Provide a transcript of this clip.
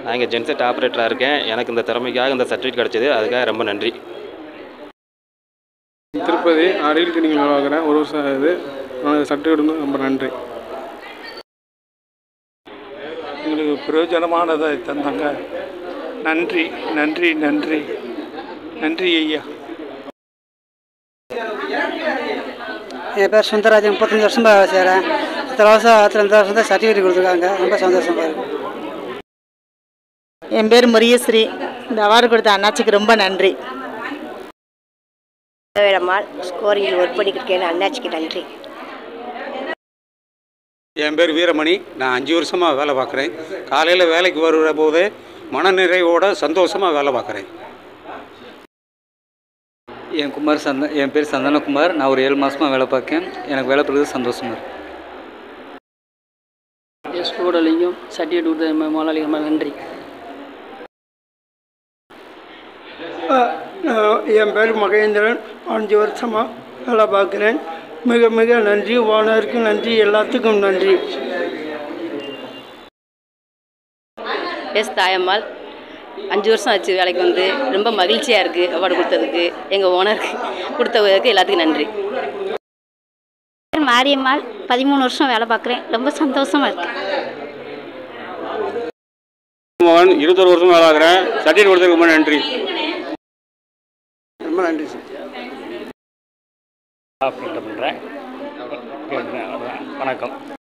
நான் இங்கே ஜென்செட் ஆப்ரேட்டராக இருக்கேன் எனக்கு இந்த திறமைக்காக இந்த சர்டிஃபிகேட் கிடச்சிது அதுக்காக ரொம்ப நன்றி திருப்பதி அடியில் கிளினிக் பார்க்குறேன் ஒரு வருஷம் ஆகுது எனக்கு சர்டிஃபிகேட் வந்து ரொம்ப நன்றி எங்களுக்கு பிரயோஜனமானதை தந்தாங்க நன்றி நன்றி நன்றி நன்றி ஐயா என் பேர் சுந்தரராஜன் முப்பத்தஞ்சு வருஷம் வேலை செய்கிறேன் இத்தனை வருஷம் அத்தனை ரெண்டு வருஷம் தான் சர்டிஃபிகேட் கொடுத்துருக்காங்க ரொம்ப சந்தோஷமா இருக்கு என் பேர் முரியஸ்ரீ இந்த அவார்டு கொடுத்த அண்ணாச்சிக்கு ரொம்ப நன்றி வேடம்மாள் ஸ்கோரிங்கில் ஒர்க் பண்ணிக்கிருக்கேன் அண்ணாச்சிக்கு நன்றி என் பேர் வீரமணி நான் அஞ்சு வருஷமாக வேலை பார்க்குறேன் காலையில் வேலைக்கு வருகிற போதே மனநிறைவோட சந்தோஷமாக வேலை பார்க்குறேன் என் குமார் சந்த என் பேர் சந்தனகுமார் நான் ஒரு ஏழு மாதமாக வேலை பார்க்கேன் எனக்கு வேலை பார்க்குறது சந்தோஷமாக இருக்கு எஸ் கூடலையும் சர்டிஃபிகேட் கொடுத்த முதலாளிக்கு ரொம்ப நன்றி என் பேர் மகேந்திரன் அஞ்சு வருஷமாக வேலை பார்க்குறேன் மிக மிக நன்றி ஓனருக்கு நன்றி எல்லாத்துக்கும் நன்றி எஸ் தாயம்மாள் அஞ்சு வருஷம் ஆச்சு வேலைக்கு வந்து ரொம்ப மகிழ்ச்சியாக இருக்குது அவார்டு கொடுத்ததுக்கு எங்கள் ஓனருக்கு கொடுத்ததுக்கு எல்லாத்துக்கும் நன்றி மாரியம்மாள் பதிமூணு வருஷம் வேலை பார்க்குறேன் ரொம்ப சந்தோஷமாக இருக்கு மோகன் இருபத்தொரு வருஷம் வேலை பார்க்குறேன் சர்டிஃபிகேட் கொடுத்ததுக்கு ரொம்ப நன்றி ரொம்ப நன்றி சார் பண்ணுறேன் வணக்கம்